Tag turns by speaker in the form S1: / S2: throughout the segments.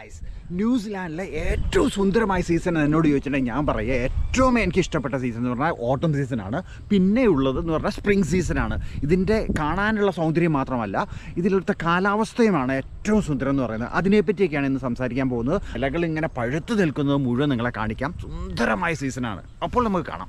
S1: guys ന്യൂസിലാൻഡിലെ ഏറ്റവും സുന്ദരമായ season എന്നോട് ചോദിച്ചിട്ടുണ്ടെങ്കിൽ ഞാൻ പറയുക ഏറ്റവും എനിക്ക് ഇഷ്ടപ്പെട്ട സീസൺ എന്ന് പറഞ്ഞാൽ ഓട്ടം സീസണാണ് പിന്നെ ഉള്ളത് എന്ന് പറഞ്ഞാൽ സ്പ്രിംഗ് സീസണാണ് ഇതിൻ്റെ കാണാനുള്ള സൗന്ദര്യം മാത്രമല്ല ഇതിലത്തെ കാലാവസ്ഥയുമാണ് ഏറ്റവും സുന്ദരം എന്ന് പറയുന്നത് അതിനെപ്പറ്റിയൊക്കെയാണ് ഇന്ന് സംസാരിക്കാൻ പോകുന്നത് ഇലകൾ ഇങ്ങനെ പഴുത്തു നിൽക്കുന്നത് മുഴുവൻ നിങ്ങളെ കാണിക്കാം സുന്ദരമായ സീസണാണ് അപ്പോൾ നമുക്ക് കാണാം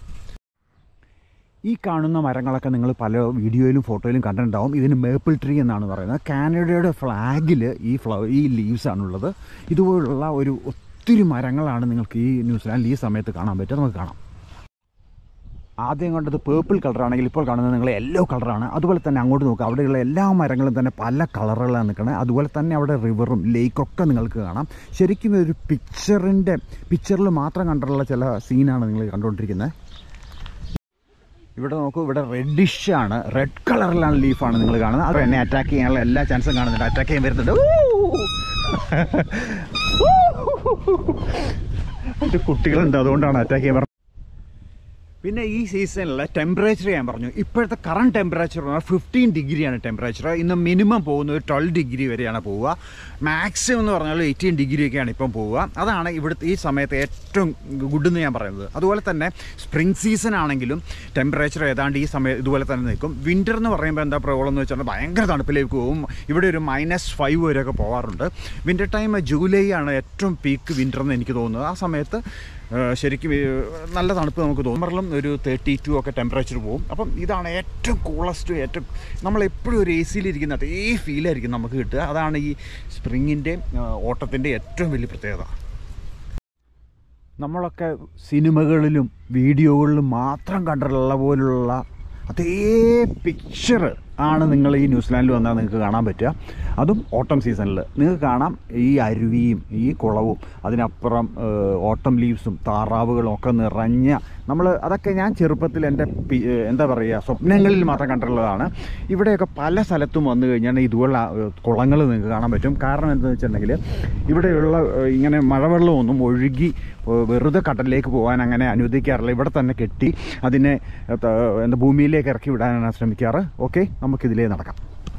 S1: ഈ കാണുന്ന മരങ്ങളൊക്കെ നിങ്ങൾ പല വീഡിയോയിലും ഫോട്ടോയിലും കണ്ടിട്ടുണ്ടാവും ഇതിന് മേപ്പിൾ ട്രീ എന്നാണ് പറയുന്നത് കാനഡയുടെ ഫ്ലാഗിൽ ഈ ഫ്ലവർ ഈ ലീവ്സ് ആണുള്ളത് ഇതുപോലുള്ള ഒരു ഒത്തിരി മരങ്ങളാണ് നിങ്ങൾക്ക് ഈ ന്യൂസിലാൻഡിൽ ഈ സമയത്ത് കാണാൻ പറ്റുക നമുക്ക് കാണാം ആദ്യം കണ്ടത് പേർപ്പിൾ കളറാണെങ്കിൽ ഇപ്പോൾ കാണുന്നത് നിങ്ങൾ യെല്ലോ കളറാണ് അതുപോലെ തന്നെ അങ്ങോട്ട് നോക്കുക അവിടെയുള്ള എല്ലാ മരങ്ങളും തന്നെ പല കളറുകളാണ് നിൽക്കുന്നത് അതുപോലെ തന്നെ അവിടെ റിവറും ലേക്കൊക്കെ നിങ്ങൾക്ക് കാണാം ശരിക്കും ഒരു പിക്ചറിൻ്റെ പിക്ചറിൽ മാത്രം കണ്ടിട്ടുള്ള ചില സീനാണ് നിങ്ങൾ കണ്ടുകൊണ്ടിരിക്കുന്നത് ഇവിടെ നോക്കൂ ഇവിടെ റെഡിഷ് ആണ് റെഡ് കളറിലാണ് ലീഫാണ് നിങ്ങൾ കാണുന്നത് അത് എന്നെ അറ്റാക്ക് ചെയ്യാനുള്ള എല്ലാ ചാൻസും കാണുന്നുണ്ട് അറ്റാക്ക് ചെയ്യാൻ വരുന്നുണ്ട് എൻ്റെ കുട്ടികളുണ്ട് അതുകൊണ്ടാണ് അറ്റാക്ക് ചെയ്യാൻ പറഞ്ഞത് പിന്നെ ഈ സീസണിലെ ടെമ്പറേച്ചർ ഞാൻ പറഞ്ഞു ഇപ്പോഴത്തെ കറണ്ട് ടെമ്പറേച്ചർ പറഞ്ഞാൽ ഫിഫ്റ്റീൻ ഡിഗ്രിയാണ് ടെമ്പറേച്ചർ ഇന്ന് മിനിമം പോകുന്നത് ട്വൽവ് ഡിഗ്രി വരെയാണ് പോവുക മാക്സിമം എന്ന് പറഞ്ഞാൽ എയ്റ്റീൻ ഡിഗ്രിയൊക്കെയാണ് ഇപ്പം പോവുക അതാണ് ഇവിടുത്തെ ഈ സമയത്ത് ഏറ്റവും ഗുഡ് എന്ന് ഞാൻ പറയുന്നത് അതുപോലെ തന്നെ സ്പ്രിംഗ് സീസൺ ആണെങ്കിലും ടെമ്പറേച്ചർ ഏതാണ്ട് ഈ സമയം ഇതുപോലെ തന്നെ നിൽക്കും വിൻ്റർ എന്ന് പറയുമ്പോൾ എന്താ പ്രോബ്ലം എന്ന് വെച്ചാൽ ഭയങ്കര തണുപ്പിലേക്ക് പോകും ഇവിടെ ഒരു മൈനസ് ഫൈവ് വരെയൊക്കെ പോകാറുണ്ട് വിൻ്റർ ടൈം ജൂലൈ ആണ് ഏറ്റവും പീക്ക് വിൻ്റർ എന്ന് എനിക്ക് തോന്നുന്നത് ആ സമയത്ത് ഏഹ് ശരിക്കും ഈ നല്ല തണുപ്പ് നമുക്ക് തോന്നും സമ്മറിലും ഒരു തേർട്ടി ടു ഒക്കെ ടെമ്പറേച്ചർ പോകും അപ്പം ഇതാണ് ഏറ്റവും കൂളസ്റ്റ് ഏറ്റവും നമ്മളെപ്പോഴും ഒരു എ സിയിലിരിക്കുന്ന അതേ ഫീലായിരിക്കും നമുക്ക് കിട്ടുക അതാണ് ഈ സ്പ്രിങ്ങിൻ്റെ ഓട്ടത്തിൻ്റെ ഏറ്റവും വലിയ പ്രത്യേകത നമ്മളൊക്കെ സിനിമകളിലും വീഡിയോകളിലും മാത്രം കണ്ടിട്ടുള്ള പോലുള്ള അതേ പിക്ചർ ആണ് നിങ്ങൾ ഈ ന്യൂസിലാൻഡിൽ വന്നാൽ നിങ്ങൾക്ക് കാണാൻ പറ്റുക അതും ഓട്ടം സീസണിൽ നിങ്ങൾക്ക് കാണാം ഈ അരുവിയും ഈ കുളവും അതിനപ്പുറം ഏഹ്, ഓട്ടം ലീവ്സും താറാവുകളും ഒക്കെ നിറഞ്ഞ നമ്മൾ അതൊക്കെ ഞാൻ ചെറുപ്പത്തിൽ എൻ്റെ പി- ഏഹ്, എന്താ പറയുക സ്വപ്നങ്ങളിൽ മാത്രം കണ്ടിട്ടുള്ളതാണ് ഇവിടെയൊക്കെ പല സ്ഥലത്തും വന്നു കഴിഞ്ഞാൽ ഇതുപോലുള്ള കുളങ്ങൾ നിങ്ങൾക്ക് കാണാൻ പറ്റും കാരണം എന്താണെന്ന് വെച്ചിട്ടുണ്ടെങ്കിൽ ഇവിടെയുള്ള ഏഹ്, ഇങ്ങനെ മഴവെള്ളമൊന്നും ഒഴുകി ഏഹ്, വെറുതെ കടലിലേക്ക് പോകാൻ അങ്ങനെ അനുവദിക്കാറില്ല ഇവിടെ തന്നെ കെട്ടി അതിനെ ഏഹ്, ത- എന്താ ഭൂമിയിലേക്ക് ഇറക്കി വിടാനാണ് ശ്രമിക്കാറ് ഓക്കെ നമുക്കിതിലേ നടക്കാം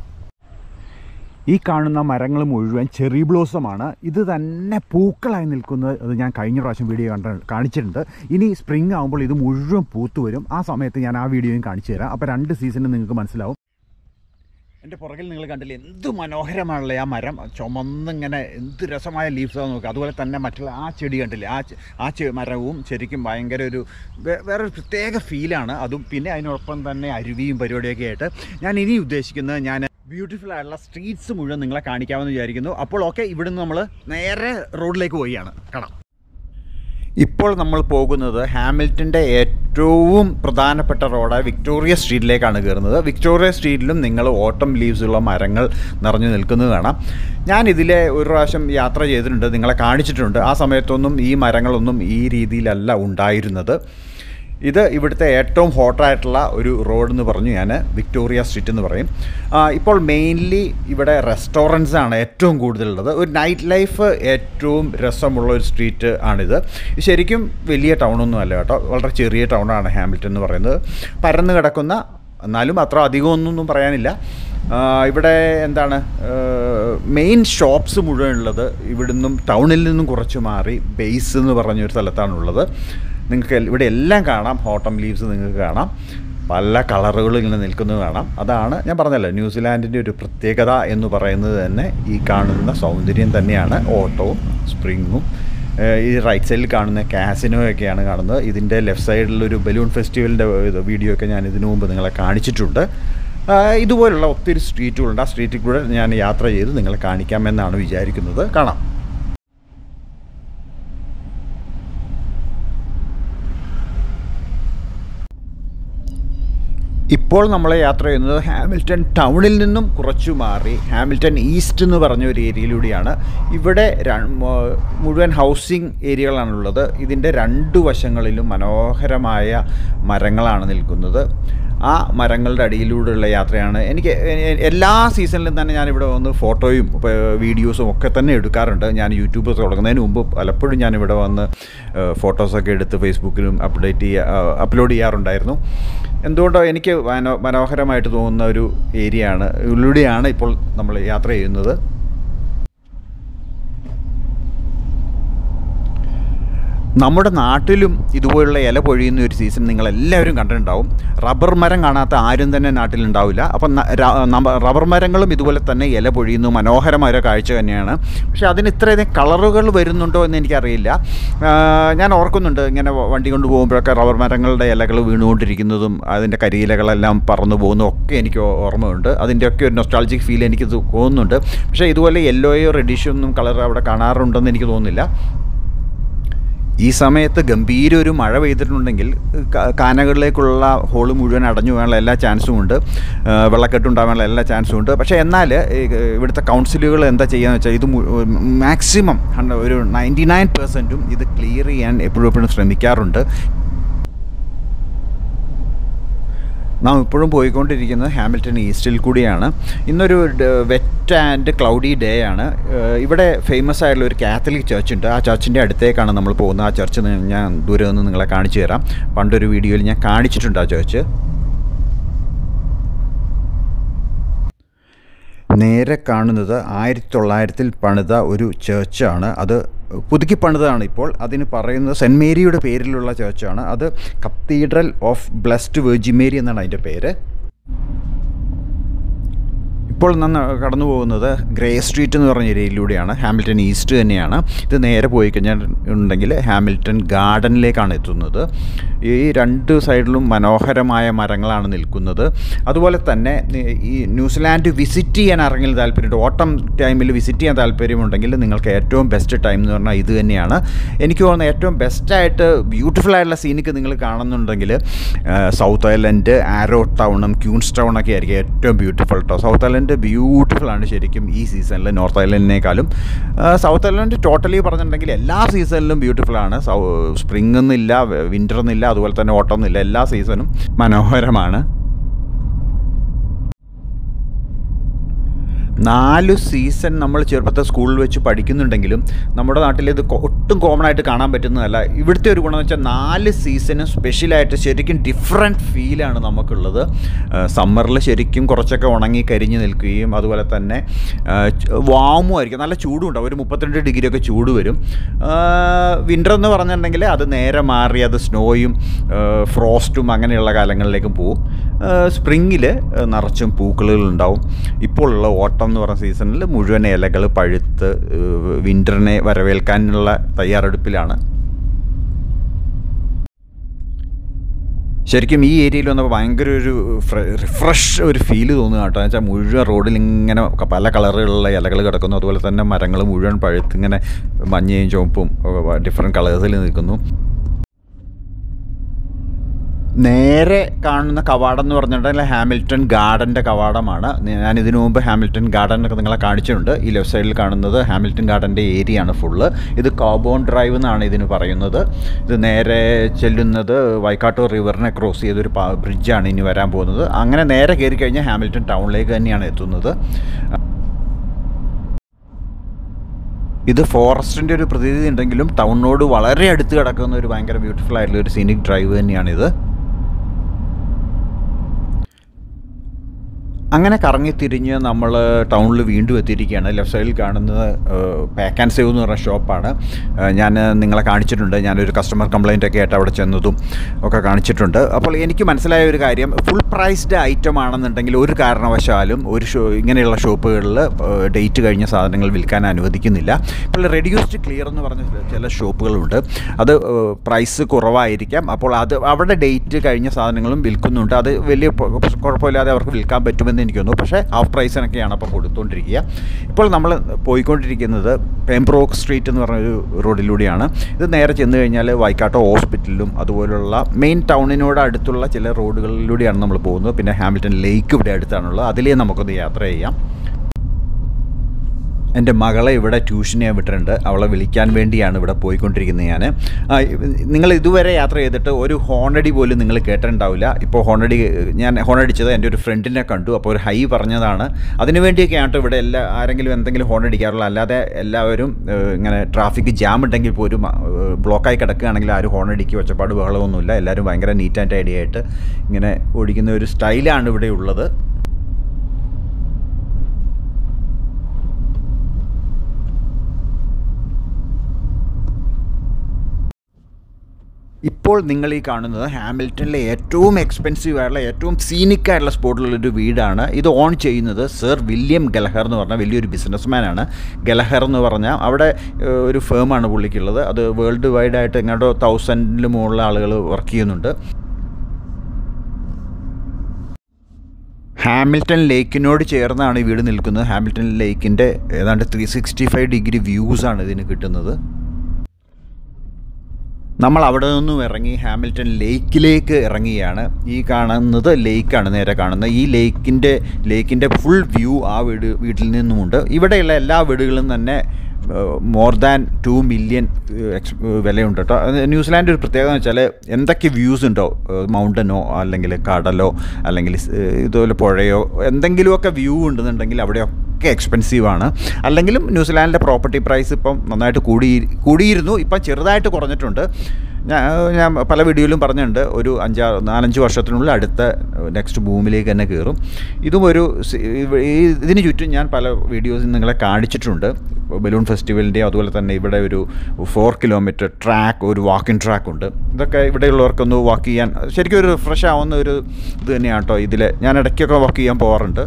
S1: ഈ കാണുന്ന മരങ്ങൾ മുഴുവൻ ചെറി ബ്ലോസമാണ് ഇത് തന്നെ പൂക്കളായി നിൽക്കുന്നത് അത് ഞാൻ കഴിഞ്ഞ പ്രാവശ്യം വീഡിയോ കണ്ട കാണിച്ചിട്ടുണ്ട് ഇനി സ്പ്രിംഗ് ആകുമ്പോൾ ഇത് മുഴുവൻ പൂത്തു വരും ആ സമയത്ത് ഞാൻ ആ വീഡിയോയും കാണിച്ചു തരാം അപ്പോൾ രണ്ട് സീസണിൽ നിങ്ങൾക്ക് മനസ്സിലാവും എൻ്റെ പുറകിൽ നിങ്ങൾ കണ്ടില്ലേ എന്ത് മനോഹരമാണല്ലേ ആ മരം ചുമന്നിങ്ങനെ എന്ത് രസമായ ലീവ്സാണ് നോക്കുക അതുപോലെ തന്നെ മറ്റുള്ള ആ ചെടി കണ്ടില്ലേ ആ ചെ- ആ ചെ- മരവും ശരിക്കും ഭയങ്കര ഒരു വേ- വേറൊരു പ്രത്യേക ഫീലാണ് അതും പിന്നെ അതിനോടൊപ്പം തന്നെ അരുവിയും പരിപാടിയൊക്കെ ആയിട്ട് ഞാൻ ഇനി ഉദ്ദേശിക്കുന്നത് ഞാൻ ബ്യൂട്ടിഫുൾ ആയിട്ടുള്ള സ്ട്രീറ്റ്സ് മുഴുവൻ നിങ്ങളെ കാണിക്കാമെന്ന് വിചാരിക്കുന്നു അപ്പോൾ ഓക്കെ ഇവിടുന്ന് നമ്മൾ നേരെ റോഡിലേക്ക് പോവുകയാണ് കാണാം ഇപ്പോൾ നമ്മൾ പോകുന്നത് ഹാമിൽട്ടൻ്റെ ഏറ്റവും പ്രധാനപ്പെട്ട റോഡായ വിക്ടോറിയ സ്ട്രീറ്റിലേക്കാണ് കയറുന്നത് വിക്ടോറിയ സ്ട്രീറ്റിലും നിങ്ങൾ ഓട്ടം ലീവ്സുള്ള മരങ്ങൾ നിറഞ്ഞു നിൽക്കുന്നത് കാണാം ഞാൻ ഇതിലെ ഒരു പ്രാവശ്യം യാത്ര ചെയ്തിട്ടുണ്ട് നിങ്ങളെ കാണിച്ചിട്ടുണ്ട് ആ സമയത്തൊന്നും ഈ മരങ്ങളൊന്നും ഈ രീതിയിലല്ല ഉണ്ടായിരുന്നത് ഇത് ഇവിടുത്തെ ഏറ്റവും ഹോട്ടായിട്ടുള്ള ഒരു റോഡ് എന്ന് പറഞ്ഞു ഞാൻ വിക്ടോറിയ സ്ട്രീറ്റ് എന്ന് പറയും ആ, ഇപ്പോൾ മെയിൻലി ഇവിടെ റെസ്റ്റോറൻറ്റ്സ് ആണ് ഏറ്റവും കൂടുതലുള്ളത് ഒരു നൈറ്റ് ലൈഫ് ഏറ്റവും രസമുള്ള ഒരു സ്ട്രീറ്റ് ആണിത് ഇത് ശരിക്കും വലിയ ടൗണൊന്നും അല്ല കേട്ടോ വളരെ ചെറിയ ടൗണാണ് ഹാമിൽട്ടൺ എന്ന് പറയുന്നത് പരന്ന് കിടക്കുന്ന എന്നാലും അത്ര അധികമൊന്നും പറയാനില്ല ആ, ഇവിടെ എന്താണ് മെയിൻ ഷോപ്സ് മുഴുവൻ ഉള്ളത് ഇവിടുന്നും ടൗണിൽ നിന്നും കുറച്ച് മാറി ബേസ് എന്ന് പറഞ്ഞൊരു സ്ഥലത്താണുള്ളത് നിങ്ങൾക്ക് എൽ- ഇവിടെ എല്ലാം കാണാം ഹോട്ടം ലീവ്സ് നിങ്ങൾക്ക് കാണാം പല കളറുകളും ഇങ്ങനെ നിൽക്കുന്നത് കാണാം അതാണ് ഞാൻ പറഞ്ഞല്ലോ ന്യൂസിലാൻഡിൻ്റെ ഒരു പ്രത്യേകത എന്ന് പറയുന്നത് തന്നെ ഈ കാണുന്ന സൗന്ദര്യം തന്നെയാണ് ഓട്ടവും സ്പ്രിങ്ങും ഏഹ് ഈ റൈറ്റ് സൈഡിൽ കാണുന്ന കാസിനോ ഒക്കെയാണ് കാണുന്നത് ഇതിൻ്റെ ലെഫ്റ്റ് സൈഡിലൊരു ബലൂൺ ഫെസ്റ്റിവലിൻ്റെ വീഡിയോ ഒക്കെ ഞാൻ ഇതിനു മുമ്പ് നിങ്ങളെ കാണിച്ചിട്ടുണ്ട് ആഹ് ഇതുപോലുള്ള ഒത്തിരി സ്ട്രീറ്റുകളുണ്ട് ആ സ്ട്രീറ്റിൽ കൂടെ ഞാൻ യാത്ര ചെയ്ത് നിങ്ങളെ കാണിക്കാമെന്നാണ് വിചാരിക്കുന്നത് കാണാം ഇപ്പോൾ നമ്മൾ യാത്ര ചെയ്യുന്നത് ഹാമിൽട്ടൺ ടൗണിൽ നിന്നും കുറച്ചു മാറി ഹാമിൽട്ടൺ ഈസ്റ്റ് എന്ന് പറഞ്ഞ ഒരു ഏരിയയിലൂടെയാണ് ഇവിടെ ര- മു- മുഴുവൻ ഹൗസിംഗ് ഏരിയകളാണുള്ളത് ഇതിൻ്റെ രണ്ട് വശങ്ങളിലും മനോഹരമായ മരങ്ങളാണ് നിൽക്കുന്നത് ആ മരങ്ങളുടെ അടിയിലൂടെയുള്ള യാത്രയാണ് എനിക്ക് എ- എ- എല്ലാ സീസണിലും തന്നെ ഞാനിവിടെ വന്ന് ഫോട്ടോയും ഇപ്പൊ വീഡിയോസും ഒക്കെ തന്നെ എടുക്കാറുണ്ട് ഞാൻ യൂട്യൂബ് തുടങ്ങുന്നതിന് മുമ്പ് പലപ്പോഴും ഞാനിവിടെ വന്ന് ഏഹ്, ഫോട്ടോസൊക്കെ എടുത്ത് ഫേസ്ബുക്കിലും അപ്ഡേറ്റ് ചെയ്യുക അപ്ലോഡ് ചെയ്യാറുണ്ടായിരുന്നു എന്തുകൊണ്ടോ എനിക്ക് മനോ മനോഹരമായിട്ട് തോന്നുന്ന ഒരു ഏരിയ ആണ് ഇതിലൂടെയാണ് ഇപ്പോൾ നമ്മൾ യാത്ര ചെയ്യുന്നത് നമ്മുടെ നാട്ടിലും ഇതുപോലുള്ള ഇല പൊഴിയുന്ന ഒരു സീസൺ നിങ്ങൾ എല്ലാവരും കണ്ടിട്ടുണ്ടാവും റബ്ബർ മരം കാണാത്ത ആരും തന്നെ നാട്ടിലുണ്ടാവില്ല അപ്പം ന- ര- നമ്മ- റബ്ബർ മരങ്ങളും ഇതുപോലെ തന്നെ ഇല പൊഴിയുന്നു മനോഹരമായ ഒരു കാഴ്ച തന്നെയാണ് പക്ഷേ അതിന് ഇത്രയധികം കളറുകൾ വരുന്നുണ്ടോ എന്ന് എനിക്കറിയില്ല ആ, ഞാൻ ഓർക്കുന്നുണ്ട് ഇങ്ങനെ വ- വണ്ടി കൊണ്ട് പോകുമ്പോഴൊക്കെ റബ്ബർ മരങ്ങളുടെ ഇലകൾ വീണുകൊണ്ടിരിക്കുന്നതും അതിൻ്റെ കരിയിലകളെല്ലാം പറന്നു പോകുന്നതും ഒക്കെ എനിക്ക് ഓ- ഓർമ്മയുണ്ട് അതിൻ്റെയൊക്കെ ഒരു നൊസ്റ്റാൾജിക് ഫീൽ എനിക്ക് ഇത് തോന്നുന്നുണ്ട് പക്ഷേ ഇതുപോലെ യെല്ലോയോ റെഡിഷോ ഒന്നും കളർ അവിടെ കാണാറുണ്ടെന്ന് എനിക്ക് തോന്നുന്നില്ല ഈ സമയത്ത് ഗംഭീര ഒരു മഴ പെയ്തിട്ടുണ്ടെങ്കിൽ ക- കാനകളിലേക്കുള്ള ഹോള് മുഴുവൻ അടഞ്ഞു പോകാനുള്ള എല്ലാ ചാൻസും ഉണ്ട് ആ, വെള്ളക്കെട്ടുണ്ടാകാനുള്ള എല്ലാ ചാൻസും ഉണ്ട് പക്ഷേ എന്നാൽ ഈ, ഇവിടുത്തെ കൗൺസിലുകൾ എന്താ ചെയ്യാന്ന് വെച്ചാൽ ഇത് മാക്സിമം ഒരു നയൻറ്റി നയൻ പെർസെൻറ്റും ഇത് ക്ലിയർ ചെയ്യാൻ എപ്പോഴും എപ്പോഴും ശ്രമിക്കാറുണ്ട് നാം ഇപ്പോഴും പോയിക്കൊണ്ടിരിക്കുന്നത് ഹാമിൽട്ടൺ ഈസ്റ്റിൽ കൂടിയാണ് ഇന്നൊരു വെറ്റ് ആൻഡ് ക്ലൗഡി ഡേ ആണ് ഏഹ് ഇവിടെ ഫേമസ് ആയിട്ടുള്ള ഒരു കാത്തലിക് ചർച്ച് ഉണ്ട് ആ ചർച്ചിൻ്റെ അടുത്തേക്കാണ് നമ്മൾ പോകുന്നത് ആ ചർച്ച് നി- ഞാൻ ദൂരെ നിന്ന് നിങ്ങളെ കാണിച്ചു തരാം പണ്ടൊരു വീഡിയോയിൽ ഞാൻ കാണിച്ചിട്ടുണ്ട് ആ ചർച്ച് നേരെ കാണുന്നത് ആയിരത്തി തൊള്ളായിരത്തിൽ പണിത ഒരു ചേർച്ചാണ് അത് പുതുക്കി പണിതാണ് ഇപ്പോൾ അതിന് പറയുന്നത് സെൻറ്റ് മേരിയുടെ പേരിലുള്ള ചേർച്ചാണ് അത് cathedral of blessed virgin Mary എന്നാണ് അതിൻ്റെ പേര് ഇപ്പോൾ നന്ന് കടന്നു പോകുന്നത് ഗ്രേ സ്ട്രീറ്റ് എന്ന് പറഞ്ഞ ഏരിയയിലൂടെയാണ് ഹാമിൽട്ടൺ ഈസ്റ്റ് തന്നെയാണ് ഇത് നേരെ പോയി കഴിഞ്ഞാൽ ഉണ്ടെങ്കിൽ ഹാമിൽട്ടൺ ഗാർഡനിലേക്കാണ് എത്തുന്നത് ഈ രണ്ട് സൈഡിലും മനോഹരമായ മരങ്ങളാണ് നിൽക്കുന്നത് അതുപോലെ തന്നെ ഈ ന്യൂസിലാൻഡ് വിസിറ്റ് ചെയ്യാൻ ആരെങ്കിലും താല്പര്യമുണ്ട് ഓട്ടം ടൈമിൽ വിസിറ്റ് ചെയ്യാൻ താല്പര്യമുണ്ടെങ്കിൽ നിങ്ങൾക്ക് ഏറ്റവും ബെസ്റ്റ് ടൈം എന്ന് പറഞ്ഞാൽ ഇത് തന്നെയാണ് എനിക്ക് തോന്നുന്നത് ഏറ്റവും ബെസ്റ്റായിട്ട് ബ്യൂട്ടിഫുൾ ആയിട്ടുള്ള സീനിക്ക് നിങ്ങൾ കാണുന്നുണ്ടെങ്കിൽ സൗത്ത് ഐലൻഡ് ആരോ ടൗണും ക്യൂൺസ് ടൗണൊക്കെ ആയിരിക്കും ഏറ്റവും ബ്യൂട്ടിഫുൾ കേട്ടോ സൗത്ത് ഐലൻഡ് ബ്യൂട്ടിഫുൾ ആണ് ശരിക്കും ഈ സീസണിൽ നോർത്ത് ഐലൻഡിനേക്കാളും സൗത്ത് ഐലൻഡ് ടോട്ടലി പറഞ്ഞിട്ടുണ്ടെങ്കിൽ എല്ലാ സീസണിലും ബ്യൂട്ടിഫുൾ ആണ് സൗ സ്പ്രിംഗ് എന്നില്ല വിൻ്റർ എന്നില്ല അതുപോലെ തന്നെ ഓട്ടം എന്നില്ല എല്ലാ സീസണും മനോഹരമാണ് നാല് സീസൺ നമ്മൾ ചെറുപ്പത്തെ സ്കൂളിൽ വെച്ച് പഠിക്കുന്നുണ്ടെങ്കിലും നമ്മുടെ നാട്ടിൽ ഇത് കൊ- ഒട്ടും കോമൺ ആയിട്ട് കാണാൻ പറ്റുന്നതല്ല ഇവിടുത്തെ ഒരു ഗുണം എന്ന് വെച്ചാൽ നാല് സീസണും സ്പെഷ്യലായിട്ട് ശരിക്കും ഡിഫറെൻറ്റ് ഫീലാണ് നമുക്കുള്ളത് സമ്മറിൽ ശരിക്കും കുറച്ചൊക്കെ ഉണങ്ങി കരിഞ്ഞ് നിൽക്കുകയും അതുപോലെ തന്നെ വാമും ആയിരിക്കും നല്ല ചൂടും ഉണ്ടാവും ഒരു മുപ്പത്തിരണ്ട് ഡിഗ്രി ഒക്കെ ചൂട് വരും വിൻ്റർ എന്ന് പറഞ്ഞിട്ടുണ്ടെങ്കിൽ അത് നേരെ മാറി അത് സ്നോയും ഫ്രോസ്റ്റും അങ്ങനെയുള്ള കാലങ്ങളിലേക്കും പോവും സ്പ്രിങ്ങിൽ നിറച്ചും പൂക്കളുകളുണ്ടാവും ഇപ്പോഴുള്ള ഓട്ടം എന്ന് പറഞ്ഞ സീസണിൽ മുഴുവൻ ഇലകൾ പഴുത്ത് വിൻ്ററിനെ വരവേൽക്കാനുള്ള തയ്യാറെടുപ്പിലാണ് ശരിക്കും ഈ ഏരിയയിൽ വന്നപ്പോൾ ഭയങ്കര ഒരു റിഫ്രഷ് ഒരു ഫീല് തോന്നുക കേട്ടോ എന്ന് വെച്ചാൽ മുഴുവൻ റോഡിൽ ഇങ്ങനെ പല കളറുകളുള്ള ഇലകൾ കിടക്കുന്നു അതുപോലെ തന്നെ മരങ്ങൾ മുഴുവൻ പഴുത്ത് ഇങ്ങനെ മഞ്ഞയും ചുവപ്പും ഡിഫറെൻറ്റ് കളേഴ്സിൽ നിൽക്കുന്നു നേരെ കാണുന്ന കവാടം എന്ന് പറഞ്ഞിട്ടുണ്ടെങ്കിൽ ഹാമിൽട്ടൺ ഗാർഡൻ്റെ കവാടമാണ് ഞാൻ ഇതിനു മുമ്പ് ഹാമിൽട്ടൺ ഗാർഡൻ ഒക്കെ നിങ്ങളെ കാണിച്ചിട്ടുണ്ട് ഈ ലെഫ്റ്റ് സൈഡിൽ കാണുന്നത് ഹാമിൽട്ടൺ ഗാർഡൻ്റെ ഏരിയ ആണ് ഫുള്ള് ഇത് കോബോൺ ഡ്രൈവ് എന്നാണ് ഇതിന് പറയുന്നത് ഇത് നേരെ ചെല്ലുന്നത് വൈക്കാട്ടൂർ റിവറിനെ ക്രോസ് ചെയ്തൊരു ബ്രിഡ്ജാണ് ഇനി വരാൻ പോകുന്നത് അങ്ങനെ നേരെ കയറി കഴിഞ്ഞാൽ ഹാമിൽട്ടൺ ടൗണിലേക്ക് തന്നെയാണ് എത്തുന്നത് ഇത് ഫോറസ്റ്റിൻ്റെ ഒരു പ്രതീതി ഉണ്ടെങ്കിലും ടൗണിനോട് വളരെ അടുത്ത് കിടക്കുന്ന ഒരു ഭയങ്കര ബ്യൂട്ടിഫുൾ ആയിട്ടുള്ള ഒരു സീനിക് ഡ്രൈവ് തന്നെയാണിത് അങ്ങനെ കറങ്ങി തിരിഞ്ഞ് നമ്മൾ ടൗണിൽ വീണ്ടും എത്തിയിരിക്കുകയാണ് ലെഫ്റ്റ് സൈഡിൽ കാണുന്നത് പാക്ക് ആൻഡ് സേവ് എന്ന് പറഞ്ഞ ഷോപ്പാണ് ഞാൻ നിങ്ങളെ കാണിച്ചിട്ടുണ്ട് ഞാനൊരു കസ്റ്റമർ കംപ്ലയിൻ്റ് ഒക്കെ ആയിട്ട് അവിടെ ചെന്നതും ഒക്കെ കാണിച്ചിട്ടുണ്ട് അപ്പോൾ എനിക്ക് മനസ്സിലായ ഒരു കാര്യം ഫുൾ പ്രൈസ്ഡ് ഐറ്റം ആണെന്നുണ്ടെങ്കിൽ ഒരു കാരണവശാലും ഒരു ഷോ ഇങ്ങനെയുള്ള ഷോപ്പുകളിൽ ഡേറ്റ് കഴിഞ്ഞ സാധനങ്ങൾ വിൽക്കാൻ അനുവദിക്കുന്നില്ല ഇപ്പോൾ റെഡ്യൂസ്ഡ് ക്ലിയർ എന്ന് പറഞ്ഞ ചില ഷോപ്പുകളുണ്ട് അത് പ്രൈസ് കുറവായിരിക്കാം അപ്പോൾ അത് അവിടെ ഡേറ്റ് കഴിഞ്ഞ സാധനങ്ങളും വിൽക്കുന്നുണ്ട് അത് വലിയ കുഴപ്പമില്ലാതെ അവർക്ക് വിൽക്കാൻ പറ്റുമെന്ന് എനിക്ക് തോന്നുന്നു പക്ഷേ ഹാഫ് പ്രൈസിനൊക്കെയാണ് അപ്പോൾ കൊടുത്തുകൊണ്ടിരിക്കുക ഇപ്പോൾ നമ്മൾ പോയിക്കൊണ്ടിരിക്കുന്നത് പെംബ്രോക്ക് സ്ട്രീറ്റ് എന്ന് പറഞ്ഞൊരു റോഡിലൂടെയാണ് ഇത് നേരെ ചെന്ന് കഴിഞ്ഞാൽ വൈക്കാട്ടോ ഹോസ്പിറ്റലിലും അതുപോലുള്ള മെയിൻ ടൗണിനോട് അടുത്തുള്ള ചില റോഡുകളിലൂടെയാണ് നമ്മൾ പോകുന്നത് പിന്നെ ഹാമിൽട്ടൺ ലേക്ക് ഇവിടെ അടുത്താണുള്ളത് അതിലേ നമുക്കൊന്ന് യാത്ര ചെയ്യാം എൻ്റെ മകളെ ഇവിടെ ട്യൂഷനെ വിട്ടിട്ടുണ്ട് അവളെ വിളിക്കാൻ വേണ്ടിയാണ് ഇവിടെ പോയിക്കൊണ്ടിരിക്കുന്നത് ഞാൻ നിങ്ങൾ ഇതുവരെ യാത്ര ചെയ്തിട്ട് ഒരു ഹോണടി പോലും നിങ്ങൾ കേട്ടിട്ടുണ്ടാവില്ല ഇപ്പോൾ ഹോണടി ഞാൻ ഹോണടിച്ചത് എൻ്റെ ഒരു ഫ്രണ്ടിനെ കണ്ടു അപ്പോൾ ഒരു ഹൈ പറഞ്ഞതാണ് അതിനു വേണ്ടിയൊക്കെയാണ് ഇവിടെ എല്ലാ ആരെങ്കിലും എന്തെങ്കിലും ഹോണടിക്കാറുള്ള അല്ലാതെ എല്ലാവരും ഇങ്ങനെ ട്രാഫിക് ജാം ഉണ്ടെങ്കിൽ പോലും ബ്ലോക്കായി കിടക്കുകയാണെങ്കിൽ ആരും ഹോണടിക്കുക ഒച്ചപ്പാട് ബഹളമൊന്നുമില്ല എല്ലാവരും ഭയങ്കര നീറ്റ് ആൻഡ് ഐഡിയ ആയിട്ട് ഇങ്ങനെ ഓടിക്കുന്ന ഒരു സ്റ്റൈലാണ് ഇവിടെ ഉള്ളത് ഇപ്പോൾ നിങ്ങൾ ഈ കാണുന്നത് ഹാമിൽട്ടണിലെ ഏറ്റവും എക്സ്പെൻസീവ് ആയിട്ടുള്ള ഏറ്റവും സീനിക് ആയിട്ടുള്ള സ്പോട്ടിലുള്ളൊരു വീടാണ് ഇത് ഓൺ ചെയ്യുന്നത് സർ വില്യം ഗലഹർ എന്ന് പറഞ്ഞ വലിയൊരു ബിസിനസ്മാനാണ് ഗലഹർ എന്ന് പറഞ്ഞാൽ അവിടെ ഏഹ്, ഒരു ഫേമാണ് പുള്ളിക്കുള്ളത് അത് വേൾഡ് വൈഡ് ആയിട്ട് എങ്ങോട്ടോ തൗസൻഡിൽ മുകളിൽ ആളുകൾ വർക്ക് ചെയ്യുന്നുണ്ട് ഹാമിൽട്ടൺ ലേക്കിനോട് ചേർന്നാണ് ഈ വീട് നിൽക്കുന്നത് ഹാമിൽട്ടൺ ലേക്കിൻ്റെ ഏതാണ്ട് ത്രീ സിക്സ്റ്റി ഫൈവ് ഡിഗ്രി വ്യൂസാണ് ഇതിന് കിട്ടുന്നത് നമ്മൾ അവിടെ നിന്നും ഇറങ്ങി ഹാമിൽട്ടൺ ലേക്കിലേക്ക് ഇറങ്ങിയാണ് ഈ കാണുന്നത് ലേക്കാണ് നേരെ കാണുന്നത് ഈ ലേക്കിൻ്റെ ലേക്കിൻ്റെ ഫുൾ വ്യൂ ആ വീട് വീട്ടിൽ നിന്നുമുണ്ട് ഇവിടെയുള്ള എല്ലാ വീടുകളും തന്നെ മോർ ദാൻ ടു മില്യൺ എക്സ് വിലയുണ്ട് കേട്ടോ അത് ന്യൂസിലാൻഡ് ഒരു പ്രത്യേകത എന്ന് വെച്ചാൽ എന്തൊക്കെ വ്യൂസ് ഉണ്ടോ മൗണ്ടനോ അല്ലെങ്കിൽ കടലോ അല്ലെങ്കിൽ സ് ഇതുപോലെ പുഴയോ എന്തെങ്കിലുമൊക്കെ വ്യൂ ഉണ്ടെന്നുണ്ടെങ്കിൽ അവിടെയൊക്കെ എക്സ്പെൻസീവ് ആണ് അല്ലെങ്കിലും ന്യൂസിലാൻഡിലെ പ്രോപ്പർട്ടി പ്രൈസ് ഇപ്പം നന്നായിട്ട് കൂടി കൂടിയിരുന്നു ഇപ്പം ചെറുതായിട്ട് കുറഞ്ഞിട്ടുണ്ട് ഞാൻ ഞാൻ പല വീഡിയോയിലും പറഞ്ഞിട്ടുണ്ട് ഒരു അഞ്ചാറ് നാലഞ്ച് വർഷത്തിനുള്ളിൽ അടുത്ത നെക്സ്റ്റ് ഭൂമിയിലേക്ക് തന്നെ കയറും ഇതും ഒരു സി- ഈ ഇതിന് ചുറ്റും ഞാൻ പല വീഡിയോസിൽ നിങ്ങളെ കാണിച്ചിട്ടുണ്ട് ബലൂൺ ഫെസ്റ്റിവലിൻ്റെയും അതുപോലെ തന്നെ ഇവിടെ ഒരു ഫോർ കിലോമീറ്റർ ട്രാക്ക് ഒരു വാക്കിംഗ് ട്രാക്ക് ഉണ്ട് ഇതൊക്കെ ഇവിടെയുള്ളവർക്കൊന്ന് വാക്ക് ചെയ്യാൻ ശരിക്കും ഒരു റിഫ്രഷ് ആവുന്ന ഒരു ഇത് തന്നെയാണ് കേട്ടോ ഇതിൽ ഞാൻ ഇടയ്ക്കൊക്കെ വാക്ക് ചെയ്യാൻ പോകാറുണ്ട്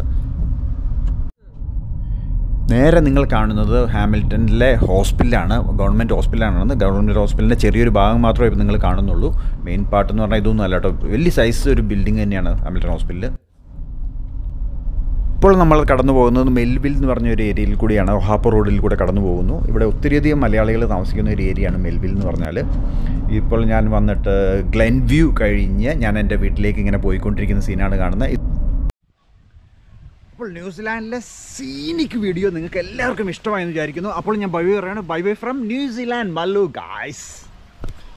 S1: നേരെ നിങ്ങൾ കാണുന്നത് ഹാമിൽട്ടണിലെ ഹോസ്പിറ്റലാണ് ഗവൺമെൻറ് ഹോസ്പിറ്റലാണ് ഗവൺമെൻറ് ഹോസ്പിറ്റലിൻ്റെ ചെറിയൊരു ഭാഗം മാത്രമേ ഇപ്പോൾ നിങ്ങൾ കാണുന്നുള്ളൂ മെയിൻ പാർട്ട് എന്ന് പറഞ്ഞാൽ ഇതൊന്നും അല്ല കേട്ടോ വലിയ സൈസ് ഒരു ബിൽഡിംഗ് തന്നെയാണ് ഹാമിൽട്ടൺ ഹോസ്പിറ്റൽ ഇപ്പോൾ നമ്മൾ കടന്നു പോകുന്നത് മെൽവിൽ എന്ന് പറഞ്ഞ ഒരു ഏരിയയിൽ കൂടിയാണ് ഹാപ്പർ റോഡിൽ കൂടെ കടന്നു പോകുന്നു ഇവിടെ ഒത്തിരിയധികം മലയാളികൾ താമസിക്കുന്ന ഒരു ഏരിയയാണ് മെൽവിൽ എന്ന് പറഞ്ഞാൽ ഇപ്പോൾ ഞാൻ വന്നിട്ട് ഗ്ലെൻ വ്യൂ കഴിഞ്ഞ് ഞാൻ എൻ്റെ വീട്ടിലേക്ക് ഇങ്ങനെ പോയിക്കൊണ്ടിരിക്കുന്ന സീനാണ് കാണുന്നത് അപ്പോൾ ന്യൂസിലാൻഡിലെ സീനിക് വീഡിയോ നിങ്ങൾക്ക് എല്ലാവർക്കും ഇഷ്ടമായെന്ന് വിചാരിക്കുന്നു അപ്പോൾ ഞാൻ ബൈ ബൈ പറയാണ് bye bye from New Zealand Mallu guys